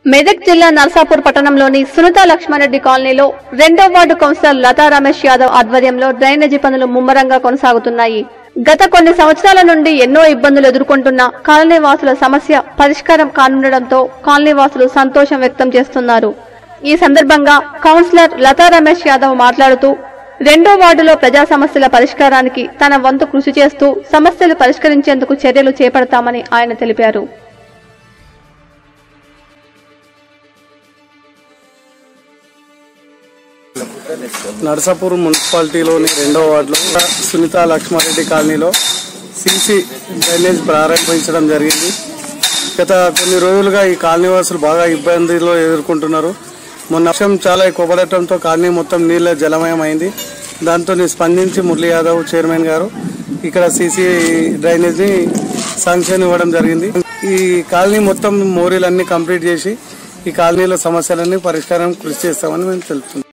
మెదక్ జిల్లా నర్సాపూర్ పట్టణంలోని సునీత లక్ష్మారెడ్డి కాలనీలో రెండో వార్డు కౌన్సిలర్ లతా రమేష్ యాదవ్ ఆధ్వర్యంలో డ్రైనేజీ పనులు ముమ్మరంగా కొనసాగుతున్నాయి గత కొన్ని సంవత్సరాల నుండి ఎన్నో ఇబ్బందులు ఎదుర్కొంటున్న కాలనీ వాసుల సమస్య పరిష్కారం కానుండడంతో కాలనీ వాసులు సంతోషం వ్యక్తం చేస్తున్నారు ఈ సందర్భంగా కౌన్సిలర్ లతా రమేష్ యాదవ్ మాట్లాడుతూ రెండో వార్డులో ప్రజా సమస్యల పరిష్కారానికి తన వంతు కృషి చేస్తూ సమస్యలు పరిష్కరించేందుకు చర్యలు చేపడతామని ఆయన తెలిపారు నరసాపూర్ మున్సిపాలిటీలోని రెండవ వార్డులో సునీత లక్ష్మారెడ్డి కాలనీలో సీసీ డ్రైనేజ్ ప్రారంభించడం జరిగింది గత కొన్ని రోజులుగా ఈ కాలనీ వాసులు బాగా ఇబ్బందులు ఎదుర్కొంటున్నారు మొన్న వర్షం చాలా ఎక్కువ పడటంతో కాలనీ మొత్తం నీళ్ళ జలమయం అయింది దాంతో స్పందించి మురళీ యాదవ్ చైర్మన్ గారు ఇక్కడ సీసీ డ్రైనేజ్ని శాంక్షన్ ఇవ్వడం జరిగింది ఈ కాలనీ మొత్తం మోరీలన్నీ కంప్లీట్ చేసి ఈ కాలనీలో సమస్యలన్నీ పరిష్కారం కృషి చేస్తామని మేము తెలుపుతున్నాం